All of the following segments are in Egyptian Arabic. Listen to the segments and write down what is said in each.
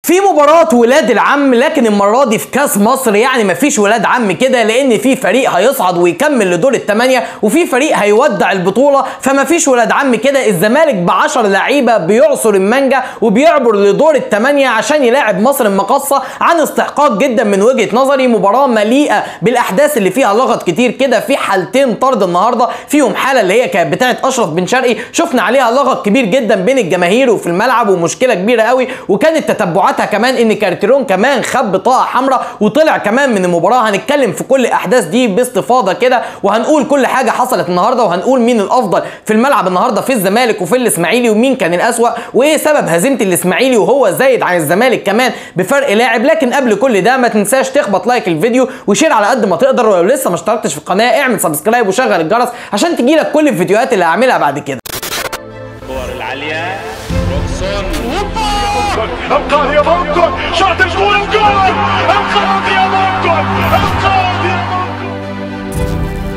في مباراة ولاد العم لكن المرة دي في كاس مصر يعني مفيش ولاد عم كده لأن في فريق هيصعد ويكمل لدور الثمانية وفي فريق هيودع البطولة فمفيش ولاد عم كده الزمالك ب 10 لعيبة بيعصر المانجا وبيعبر لدور الثمانية عشان يلاعب مصر المقاصة عن استحقاق جدا من وجهة نظري مباراة مليئة بالأحداث اللي فيها لغط كتير كده في حالتين طرد النهاردة فيهم حالة اللي هي كانت بتاعت أشرف بن شرقي شفنا عليها لغط كبير جدا بين الجماهير وفي الملعب ومشكلة كبيرة قوي وكانت تتبعاتها كمان ان كارتيرون كمان خد بطاقه حمراء وطلع كمان من المباراه هنتكلم في كل الاحداث دي باستفاضه كده وهنقول كل حاجه حصلت النهارده وهنقول مين الافضل في الملعب النهارده في الزمالك وفي الاسماعيلي ومين كان الاسوا وايه سبب هزيمه الاسماعيلي وهو زايد عن الزمالك كمان بفرق لاعب لكن قبل كل ده ما تنساش تخبط لايك الفيديو وشير على قد ما تقدر ولو لسه ما اشتركتش في القناه اعمل سبسكرايب وشغل الجرس عشان تجيلك كل الفيديوهات اللي هعملها بعد كده الكور العالية روكسون انقاذ يا ماركون شاط الجول الجول انقاذ يا ماركون انقاذ يا ماركون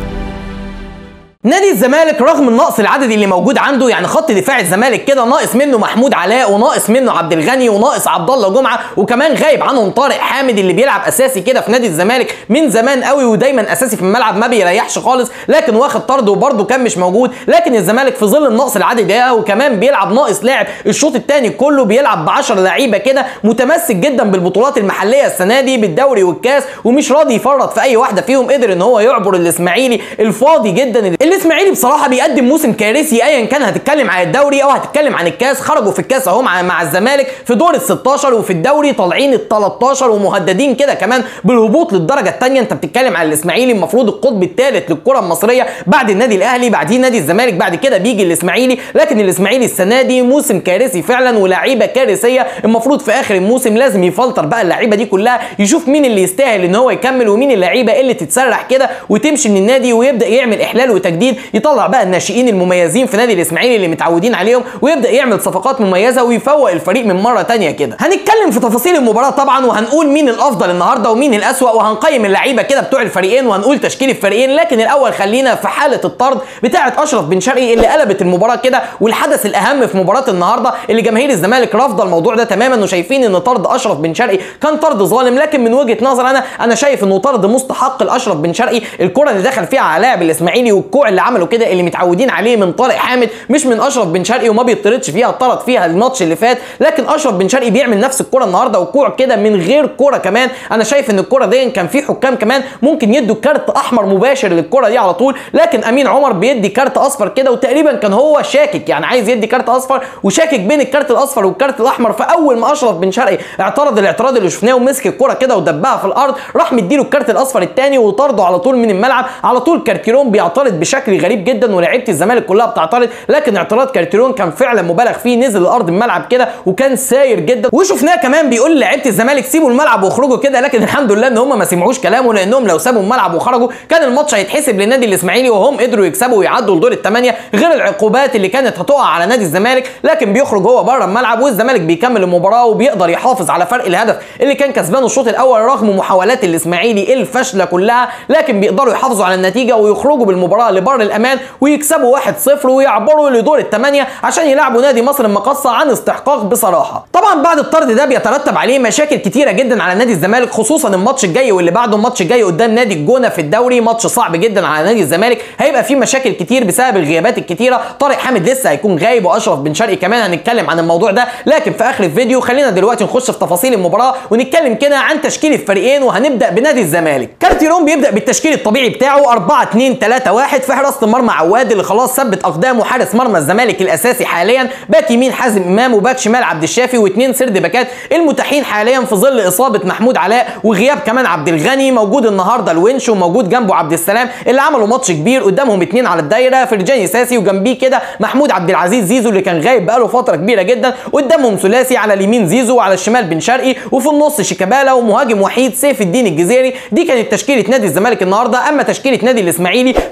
نادي الزمالك رغم النقص العددي اللي موجود عنده يعني خط دفاع الزمالك كده ناقص منه محمود علاء وناقص منه عبد الغني وناقص عبد الله جمعه وكمان غايب عنهم طارق حامد اللي بيلعب اساسي كده في نادي الزمالك من زمان قوي ودايما اساسي في الملعب ما بيريحش خالص لكن واخد طرد وبرده كان مش موجود لكن الزمالك في ظل النقص العددي ده وكمان بيلعب ناقص لاعب الشوط الثاني كله بيلعب ب 10 لعيبه كده متمسك جدا بالبطولات المحليه السنه دي بالدوري والكاس ومش راضي يفرط في اي واحده فيهم قدر ان هو يعبر الاسماعيلي الفاضي جدا الاسماعيلي بصراحه بيقدم موسم كارثي ايا كان هتتكلم عن الدوري او هتتكلم عن الكاس خرجوا في الكاس اهو مع, مع الزمالك في دور ال 16 وفي الدوري طالعين ال 13 ومهددين كده كمان بالهبوط للدرجه الثانيه انت بتتكلم عن الاسماعيلي المفروض القطب الثالث للكره المصريه بعد النادي الاهلي بعدين نادي الزمالك بعد كده بيجي الاسماعيلي لكن الاسماعيلي السنه دي موسم كارثي فعلا ولاعيبه كارثيه المفروض في اخر الموسم لازم يفلتر بقى اللعيبه دي كلها يشوف مين اللي يستاهل ان هو يكمل ومين اللعيبه اللي تتسرح كده وتمشي من النادي ويبدا يعمل احلال وتجديد يطلع بقى الناشئين المميزين في نادي الاسماعيلي اللي متعودين عليهم ويبدا يعمل صفقات مميزه ويفوق الفريق من مره تانية كده هنتكلم في تفاصيل المباراه طبعا وهنقول مين الافضل النهارده ومين الاسوا وهنقيم اللعيبه كده بتوع الفريقين وهنقول تشكيل الفريقين لكن الاول خلينا في حاله الطرد بتاعه اشرف بن شرقي اللي قلبت المباراه كده والحدث الاهم في مباراه النهارده اللي جماهير الزمالك رافضه الموضوع ده تماما وشايفين ان طرد اشرف بن شرقي كان طرد ظالم لكن من وجهه نظر انا انا شايف انه طرد مستحق لاشرف بن شرقي الكره اللي دخل فيها على لاعب الاسماعيلي والكوع اللي عمله كده اللي متعودين عليه من طارق حامد مش من اشرف بن شرقي وما بيطردش فيها اتطرد فيها الماتش اللي فات لكن اشرف بن شرقي بيعمل نفس الكره النهارده وكوع كده من غير كره كمان انا شايف ان الكره دي كان في حكام كمان ممكن يدوا كارت احمر مباشر للكره دي على طول لكن امين عمر بيدي كارت اصفر كده وتقريبا كان هو شاكك يعني عايز يدي كارت اصفر وشاكك بين الكارت الاصفر والكارت الاحمر فاول ما اشرف بن شرقي اعترض الاعتراض اللي شفناه ومسك الكره كده ودبها في الارض راح مديله الكارت الاصفر الثاني وطرده على طول من الملعب على طول كارتيرون بيعترض بشكل غريب جدا ولاعيبه الزمالك كلها بتعترض لكن اعتراض كارتيرون كان فعلا مبالغ فيه نزل الارض الملعب كده وكان ساير جدا وشفناه كمان بيقول لعيبه الزمالك سيبوا الملعب واخرجوا كده لكن الحمد لله ان هم ما سمعوش كلامه لانهم لو سابوا الملعب وخرجوا كان الماتش هيتحسب للنادي الاسماعيلي وهم قدروا يكسبوا ويعدوا لدور الثمانيه غير العقوبات اللي كانت هتقع على نادي الزمالك لكن بيخرج هو بره الملعب والزمالك بيكمل المباراه وبيقدر يحافظ على فرق الهدف اللي كان كسبانه الشوط الاول رغم محاولات الاسماعيلي الفاشله كلها لكن بيقدروا يحافظوا على النتيجه ويخرجوا بالمباراه لبر الامان ويكسبوا 1-0 ويعبروا لدور الثمانيه عشان يلعبوا نادي مصر المقاصه عن استحقاق بصراحه طبعا بعد الطرد ده بيترتب عليه مشاكل كتيره جدا على نادي الزمالك خصوصا الماتش الجاي واللي بعده الماتش الجاي قدام نادي الجونه في الدوري ماتش صعب جدا على نادي الزمالك هيبقى فيه مشاكل كتير بسبب الغيابات الكتيره طارق حامد لسه هيكون غايب واشرف بن شرقي كمان هنتكلم عن الموضوع ده لكن في اخر الفيديو خلينا دلوقتي نخش في تفاصيل المباراه ونتكلم كده عن تشكيل الفريقين وهنبدا بنادي الزمالك كارتيرون بيبدا بالتشكيل الطبيعي بتاعه 4 2 3 1 في حراسه المرمى عواد اللي خلاص ثبت اقدامه حارس مرمى الزمالك الاساسي حاليا باك يمين حازم امام وباك شمال عبد الشافي واثنين سرد باكات المتاحين حاليا في ظل اصابه محمود علاء وغياب كمان عبد الغني موجود النهارده الونش وموجود جنبه عبد السلام اللي عملوا ماتش كبير قدامهم اثنين على الدايره فرجاني ساسي وجنبيه كده محمود عبد العزيز زيزو اللي كان غايب بقاله فتره كبيره جدا قدامهم ثلاثي على اليمين زيزو وعلى الشمال بن شرقي وفي النص شيكابالا ومهاجم وحيد سيف الدين الجزيري دي كانت تشكيله نادي الزمالك النهارده اما تشكيله نادي الاسماعيلي فبدا النهارده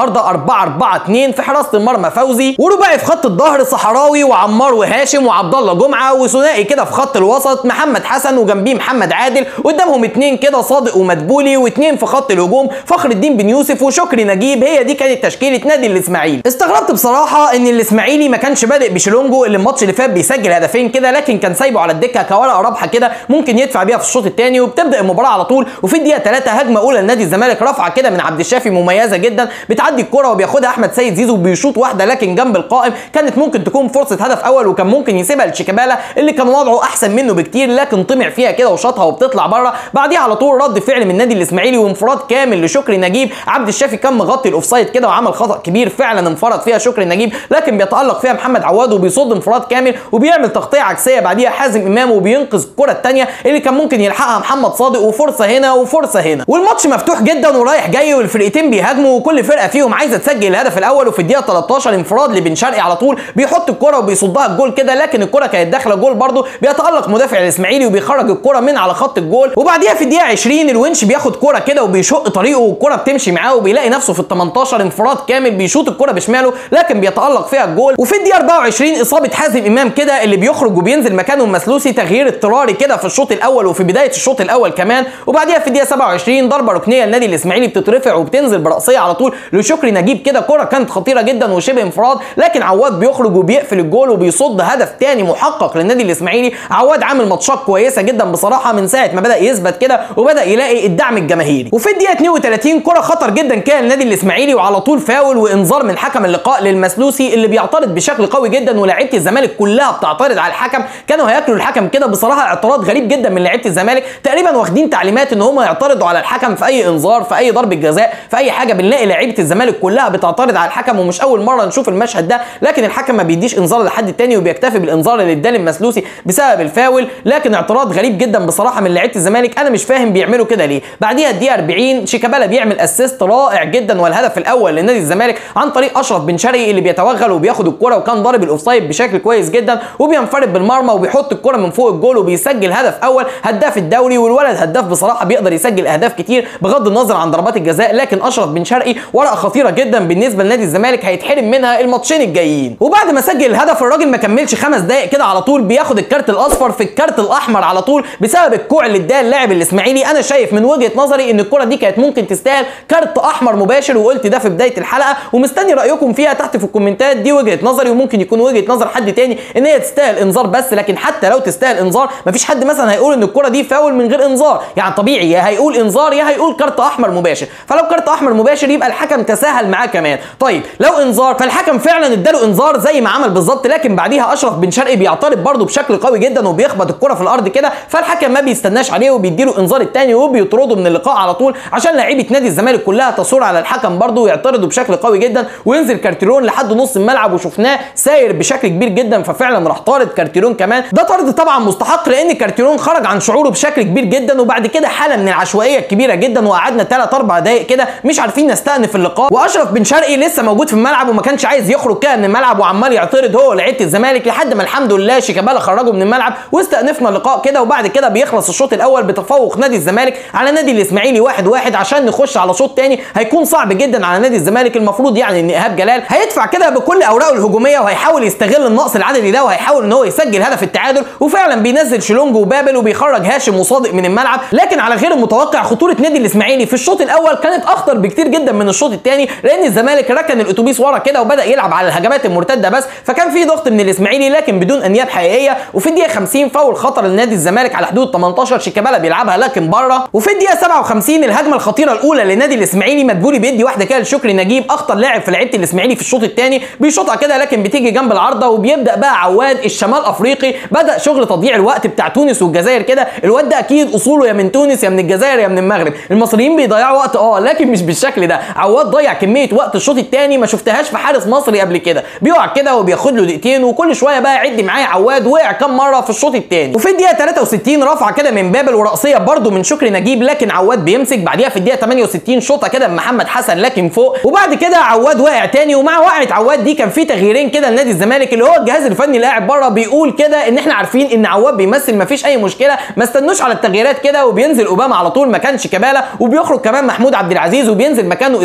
النهارده 4 4 2 في حراسه المرمى فوزي ورباعي في خط الظهر صحراوي وعمار وهاشم وعبد الله جمعه وثنائي كده في خط الوسط محمد حسن وجنبيه محمد عادل قدامهم اتنين كده صادق ومدبولي واتنين في خط الهجوم فخر الدين بن يوسف وشكري نجيب هي دي كانت تشكيله نادي الاسماعيلي استغربت بصراحه ان الاسماعيلي ما كانش بادئ بشلونجو اللي الماتش اللي فات بيسجل هدفين كده لكن كان سايبه على الدكه كورقه رابحه كده ممكن يدفع بيها في الشوط الثاني وبتبدا المباراه على طول وفي الدقيقه 3 هجمه اولى لنادي الزمالك رفعه كده من عبد الشافي مميزه جدا بتعدي الكره وبياخدها احمد سيد زيزو بيشوط واحده لكن جنب القائم كانت ممكن تكون فرصه هدف اول وكان ممكن يسيبها لشيكابالا اللي كان وضعه احسن منه بكتير لكن طمع فيها كده وشاطها وبتطلع بره بعديها على طول رد فعل من النادي الاسماعيلي وانفراد كامل لشكري نجيب عبد الشافي كان مغطي الاوفسايد كده وعمل خطا كبير فعلا انفرد فيها شكري نجيب لكن بيتالق فيها محمد عواد وبيصد انفراد كامل وبيعمل تغطيه عكسيه بعديها حازم امام وبينقذ الكره الثانيه اللي كان ممكن يلحقها محمد صادق وفرصه هنا وفرصه هنا والماتش مفتوح جدا ورايح جاي والفرقتين بيهاجموا وكل فرقه فيهم عايزه تسجل الهدف الاول وفي الدقيقه 13 انفراد لبن شرقي على طول بيحط الكره وبيصدها الجول كده لكن الكره كانت داخله جول برده بيتالق مدافع الاسماعيلي وبيخرج الكره من على خط الجول وبعديها في الدقيقه 20 الونش بياخد كره كده وبيشق طريقه والكره بتمشي معاه وبيلاقي نفسه في ال 18 انفراد كامل بيشوط الكره بشماله لكن بيتالق فيها الجول وفي الدقيقه 24 اصابه حازم امام كده اللي بيخرج وبينزل مكانه مسلوسي تغيير اضطراري كده في الشوط الاول وفي بدايه الشوط الاول كمان وبعديها في الدقيقه 27 ضربه ركنيه للنادي الاسماعيلي بتترفع وبتنزل براسيه على طول لشكري نجيب كده كره كانت خطيره جدا وشبه انفراد لكن عواد بيخرج وبيقفل الجول وبيصد هدف تاني محقق للنادي الاسماعيلي عواد عامل ماتشات كويسه جدا بصراحه من ساعه ما بدا يثبت كده وبدا يلاقي الدعم الجماهيري وفي الدقيقه 32 كره خطر جدا كان للنادي الاسماعيلي وعلى طول فاول وانذار من حكم اللقاء للمسلوسي اللي بيعترض بشكل قوي جدا ولاعيبه الزمالك كلها بتعترض على الحكم كانوا هياكلوا الحكم كده بصراحه اعتراض غريب جدا من لعيبه الزمالك تقريبا واخدين تعليمات ان هم يعترضوا على الحكم في اي انذار في اي ضربه جزاء في اي حاجه بنلاقي لعيبه الزمالك كلها بتعترض على الحكم ومش اول مره نشوف المشهد ده لكن الحكم ما بيديش انذار لحد تاني وبيكتفي بالانذار اللي اداه المسلوسي بسبب الفاول لكن اعتراض غريب جدا بصراحه من لعيبه الزمالك انا مش فاهم بيعملوا كده ليه بعديها الدقيقه 40 شيكابالا بيعمل اسيست رائع جدا والهدف الاول لنادي الزمالك عن طريق اشرف بن شرقي اللي بيتوغل وبياخد الكره وكان ضارب الاوفسايد بشكل كويس جدا وبينفرد بالمرمى وبيحط الكره من فوق الجول وبيسجل هدف اول هداف الدوري والولد هداف بصراحه بيقدر يسجل اهداف كتير بغض النظر عن ضربات الجزاء لكن اشرف بن شرقي ورقه خطيره جدا بالنسبه لنادي الزمالك هيتحرم منها الماتشين الجايين وبعد ما سجل الهدف الراجل ما كملش خمس دقائق كده على طول بياخد الكارت الاصفر في الكارت الاحمر على طول بسبب الكوع اللي اداه اللاعب الاسماعيلي انا شايف من وجهه نظري ان الكره دي كانت ممكن تستاهل كارت احمر مباشر وقلت ده في بدايه الحلقه ومستني رايكم فيها تحت في الكومنتات دي وجهه نظري وممكن يكون وجهه نظر حد تاني ان هي تستاهل انذار بس لكن حتى لو تستاهل انذار مفيش حد مثلا هيقول ان الكره دي فاول من غير انذار يعني طبيعي يا هيقول انذار يا هيقول كارت احمر مباشر فلو كارت احمر مباشر يبقى الحكم تساهل معاه كمان طيب لو انذار فالحكم فعلا اداله انذار زي ما عمل بالظبط لكن بعديها اشرف بن شرقي بيعترض برده بشكل قوي جدا وبيخبط الكره في الارض كده فالحكم ما بيستناش عليه وبيديله انذار الثاني وبيطرده من اللقاء على طول عشان لعيبه نادي الزمالك كلها تصور على الحكم برده ويعترضوا بشكل قوي جدا وينزل كارتيرون لحد نص الملعب وشفناه ساير بشكل كبير جدا ففعلا راح طارد كارتيرون كمان ده طرد طبعا مستحق لان كارتيرون خرج عن شعوره بشكل كبير جدا وبعد كده حاله من العشوائيه الكبيره جدا وقعدنا 3 4 دقائق كده مش عارفين نستأنف اللقاء واشرف بن شرقي لسه موجود في الملعب وما كانش عايز يخرج كده من الملعب وعمال يعترض هو لعيبه الزمالك لحد ما الحمد لله شيكابالا خرجه من الملعب واستأنفنا اللقاء كده وبعد كده بيخلص الشوط الاول بتفوق نادي الزمالك على نادي الاسماعيلي 1 1 عشان نخش على شوط تاني هيكون صعب جدا على نادي الزمالك المفروض يعني ان ايهاب جلال هيدفع كده بكل اوراقه الهجوميه وهيحاول يستغل النقص العددي ده وهيحاول ان هو يسجل هدف التعادل وفعلا بينزل شيلونج وبابل وبيخرج هاشم وصادق من الملعب لكن على غير المتوقع خطوره نادي الاسماعيلي في الشوط الاول كانت اخطر بكتير جدا من الشوط الثاني لان الزمالك ركن الاتوبيس ورا كده وبدا يلعب على الهجمات المرتده بس فكان في ضغط من الاسماعيلي لكن بدون انياب حقيقيه وفي الدقيقه 50 فاول خطر لنادي الزمالك على حدود 18 شيكابالا بيلعبها لكن بره وفي الدقيقه 57 الهجمه الخطيره الاولى لنادي الاسماعيلي مدبولي بيدي واحده كده لشكري نجيب اخطر لاعب في لعيبه الاسماعيلي في الشوط الثاني بيشوطها كده لكن بتيجي جنب العارضه وبيبدا بقى عواد الشمال افريقي بدا شغل تضييع الوقت بتاع تونس والجزائر كده الواد ده اكيد اصوله يا من تونس يا من الجزائر يا من المغرب المصريين بيضيعوا وقت اه لكن مش بالشكل ده عواد ضيع كميه وقت الشوط الثاني ما شفتهاش في حارس مصري قبل كده بيقع كده وبياخد له دقيقتين وكل شويه بقى عد معايا عواد وقع كام مره في الشوط الثاني وفي الدقيقه 63 رفعه كده من بابل وراسيه برده من شكري نجيب لكن عواد بيمسك بعديها في الدقيقه 68 شوطه كده من محمد حسن لكن فوق وبعد كده عواد واقع تاني ومع وقعه عواد دي كان في تغييرين كده لنادي الزمالك اللي هو الجهاز الفني اللي قاعد بره بيقول كده ان احنا عارفين ان عواد بيمثل مفيش اي مشكله ما استنوش على التغييرات كده وبينزل اوباما على طول مكان شيكابالا وبيخرج كمان محمود عبد العزيز وبينزل مكانه اسلام جابر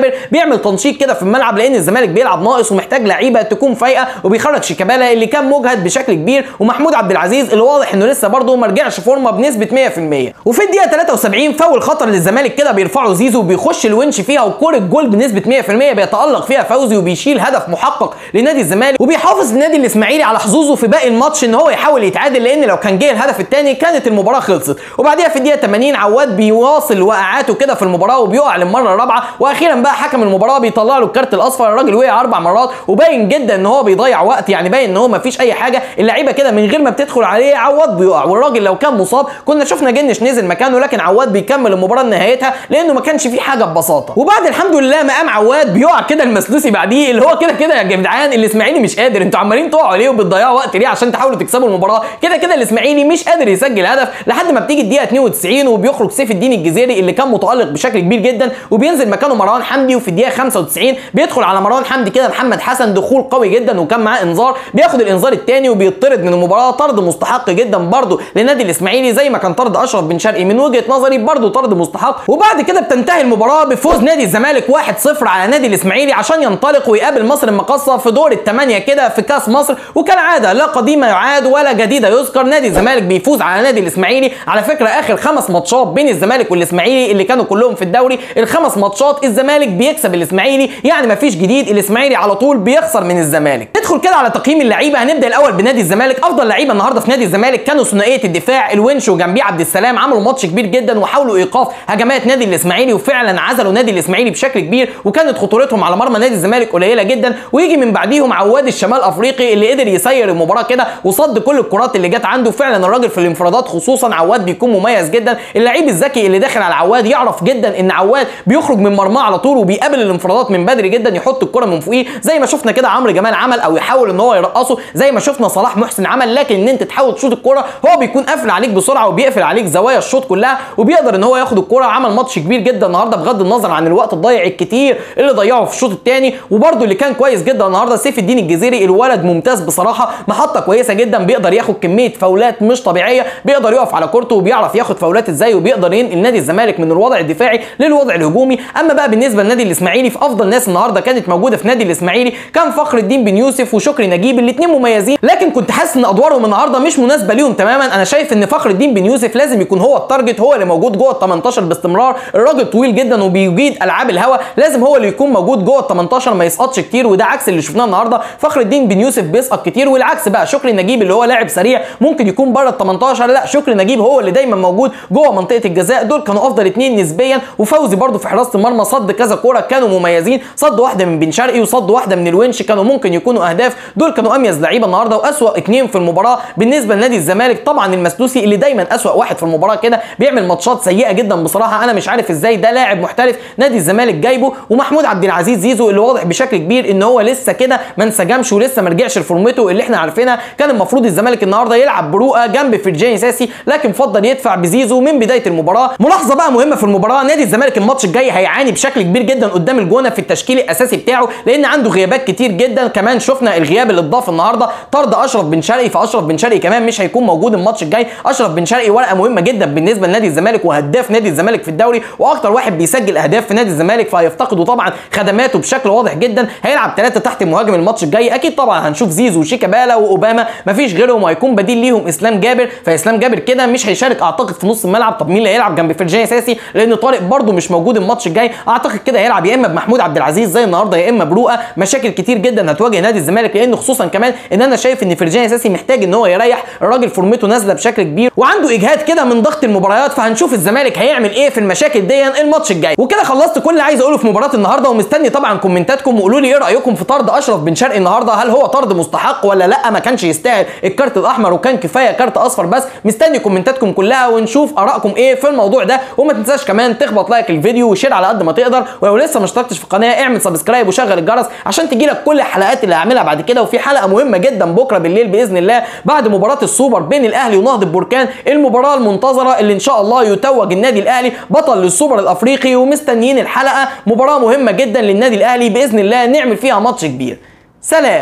جابر بيعمل تنشيط كده في الملعب لان الزمالك بيلعب ناقص ومحتاج لعيبه تكون فايقه وبيخرج شيكابالا اللي كان مجهد بشكل كبير ومحمود عبد العزيز اللي واضح انه لسه برضه ما رجعش فورمه بنسبه 100% وفي الدقيقه 73 فاول خطر للزمالك كده بيرفعه زيزو وبيخش الونش فيها وكوره جول بنسبه 100% بيتالق فيها فوزي وبيشيل هدف محقق لنادي الزمالك وبيحافظ النادي الاسماعيلي على حظوظه في باقي الماتش ان هو يحاول يتعادل لان لو كان جه الهدف الثاني كانت المباراه خلصت وبعديها في الدقيقه 80 عواد بيواصل وقعاته كده في المباراه وبيقع للمره الرابعه واخيرا بقى حكم المباراه بيطلع له الكارت الاصفر الراجل وقع اربع مرات وباين جدا ان هو بيضيع وقت يعني باين ان هو ما فيش اي حاجه اللعيبه كده من غير ما بتدخل عليه عواد بيقع والراجل لو كان مصاب كنا شفنا جنش نزل مكانه لكن عواد بيكمل المباراه لنهايتها لانه ما كانش فيه حاجه ببساطه وبعد الحمد لله ما قام عواد بيقع كده المسلوسي بعديه اللي هو كده كده يا جدعان الاسماعيلي مش قادر انتوا عمالين تقعوا ليه وبتضيعوا وقت ليه عشان تحاولوا تكسبوا المباراه كده كده الاسماعيلي مش قادر يسجل هدف لحد ما بتيجي الدقيقه 92 وبيخرج سيف الدين الجزيري اللي كان متالق بشكل كبير جدا وبينزل مكانه مروان حمدي وفي الدقيقه 95 بيدخل على مروان حمدي كده محمد حسن دخول قوي جدا وكان معاه انذار بياخد الانذار الثاني وبيطرد من المباراه طرد مستحق جدا برضه لنادي الاسماعيلي زي ما كان طرد اشرف بن شرقي من وجهه نظري برضه طرد مستحق وبعد كده بتنتهي المباراه بفوز نادي الزمالك 1-0 على نادي الاسماعيلي عشان ينطلق ويقابل مصر المقاصه في دور الثمانيه كده في كاس مصر وكالعاده لا قديم يعاد ولا جديد يذكر نادي الزمالك بيفوز على نادي الاسماعيلي على فكره اخر خمس ماتشات بين الزمالك والاسماعيلي اللي كانوا كلهم في الدوري الخمس ماتشات الزمالك بيكسب الاسماعيلي يعني مفيش جديد الاسماعيلي على طول بيخسر من الزمالك ندخل كده على تقييم اللعيبه هنبدا الاول بنادي الزمالك افضل لعيبه النهارده في نادي الزمالك كانوا ثنائيه الدفاع الونش وجنبيه عبد السلام عملوا ماتش كبير جدا وحاولوا ايقاف هجمات نادي الاسماعيلي وفعلا عزلوا نادي الاسماعيلي بشكل كبير وكانت خطورتهم على مرمى نادي الزمالك قليله جدا ويجي من بعديهم عواد الشمال افريقي اللي قدر يسير المباراه كده وصد كل الكرات اللي جت عنده فعلا الراجل في الانفرادات خصوصا عواد بيكون مميز جدا اللعيب الذكي اللي داخل على عواد يعرف جدا ان عواد بيخرج من مرماه على طول وبيقابل الانفرادات من بدري جدا يحط الكره من فوقيه زي ما شفنا كده عمرو جمال عمل او يحاول ان هو يرقصه زي ما شفنا صلاح محسن عمل لكن ان انت تحاول تشوط الكره هو بيكون قافل عليك بسرعه وبيقفل عليك زوايا الشوط كلها وبيقدر ان هو ياخد الكره عمل ماتش كبير جدا النهارده بغض النظر عن الوقت الضايع الكتير اللي ضيعه في الشوط الثاني وبرده اللي كان كويس جدا النهارده سيف الدين الجزيري الولد ممتاز بصراحه محطه كويسه جدا بيقدر ياخد كميه فاولات مش طبيعيه بيقدر يقف على كورته وبيعرف ياخد فاولات ازاي وبيقدر ينقل نادي الزمالك من الوضع الدفاعي للوضع الهجومي اما بقى بالنسبه لنادي الاسماعيلي في افضل ناس النهارده كانت موجوده في نادي الاسماعيلي كان فخر الدين بن يوسف وشكري نجيب الاثنين مميزين لكن كنت حاسس ان ادوارهم النهارده مش مناسبه ليهم تماما انا شايف ان فخر الدين بن يوسف لازم يكون هو التارجت هو اللي موجود جوه ال 18 باستمرار الراجل طويل جدا وبيجيد العاب الهوا لازم هو اللي يكون موجود جوه ال 18 ما يسقطش كتير وده عكس اللي شفناه النهارده فخر الدين بن يوسف بيسقط كتير والعكس بقى شكري نجيب اللي هو لاعب سريع ممكن يكون بره ال 18 لا شكري نجيب هو اللي دايما موجود جوه منطقه الجزاء دول كانوا افضل اثنين نسبيا وفوزي برده في حراسه المرمى صد كذا كوره كانوا مميزين صد واحده من بن شرقي وصد واحده من الونش كانوا ممكن يكونوا اهداف دول كانوا اميز لعيبه النهارده واسوا اثنين في المباراه بالنسبه لنادي الزمالك طبعا المسلوسي اللي دايما اسوا واحد في المباراه كده بيعمل ماتشات سيئه جدا بصراحه انا مش عارف ازاي ده لاعب محترف نادي الزمالك جايبه ومحمود عبد العزيز زيزو اللي واضح بشكل كبير ان هو لسه كده ما انسجمش ولسه ما رجعش لفورمته اللي احنا عارفينها كان المفروض الزمالك النهارده يلعب بروقه جنب فرجاني ساسي لكن فضل يدفع بزيزو من بدايه المباراه ملاحظه بقى مهمه في المباراه نادي الزمالك الماتش الجاي هيعاني بشكل كبير جدا قدام الجونه في التشكيل الاساسي بتاعه لان عنده غيابات كتير جدا كمان شفنا الغياب اللي اتضاف النهارده طرد اشرف بن شرقي فاشرف بن شرقي كمان مش هيكون موجود الماتش الجاي اشرف بن شرقي ورقه مهمه جدا بالنسبه لنادي الزمالك وهداف نادي الزمالك في الدوري واكتر واحد بيسجل اهداف في نادي الزمالك فهيفتقدوا طبعا خدماته بشكل واضح جدا هيلعب ثلاثه تحت المهاجم الماتش الجاي اكيد طبعا هنشوف زيزو وشيكابالا واوباما مفيش غيرهم وهيكون بديل ليهم اسلام جابر فاسلام جابر كده مش هيشارك اعتقد في نص الملعب طب مين اللي هيلعب جنب فرجاني ساسي لان طارق برده مش موجود الماتش الجاي اعتقد كده هيلعب يا اما بمحمود عبد العزيز زي النهارده يا اما بروقه مشاكل كتير جدا هتواجه نادي الزمالك لان خصوصا كمان ان انا شايف ان فرجاني ساسي محتاج ان هو يريح الراجل فورمته نازله بشكل كبير وعنده اجهاد كده من ضغط المباريات فهنشوف الزمالك هيعمل ايه في المشاكل دي الماتش الجاي وكده خلصت كل اللي عايز اقوله في مباراه النهارده ومستني طبعا كومنتاتكم وقولوا لي ايه رايكم في طرد اشرف بن شرقي النهارده هل هو طرد مستحق ولا لا ما كانش يستاهل الكارت الاحمر وكان كفايه كارت اصفر بس مستني كومنتاتكم كلها ونشوف ارائكم ايه في الموضوع ده وما تنساش كمان تخبط لايك الفيديو وشير على قد ما تقدر ولو لسه ما اشتركتش في القناه اعمل سبسكرايب وشغل الجرس عشان تجيلك كل الحلقات اللي هعملها بعد كده وفي حلقه مهمه جدا بكره بالليل باذن الله بعد مباراه السوبر بين الاهلي ونهضه بركان المباراه المنتظره اللي ان شاء الله يتوج النادي الاهلي بطل للسوبر الافريقي ومستنيين الحلقه مباراه مهمه جدا للنادي الاهلي باذن الله نعمل فيها ماتش كبير سلام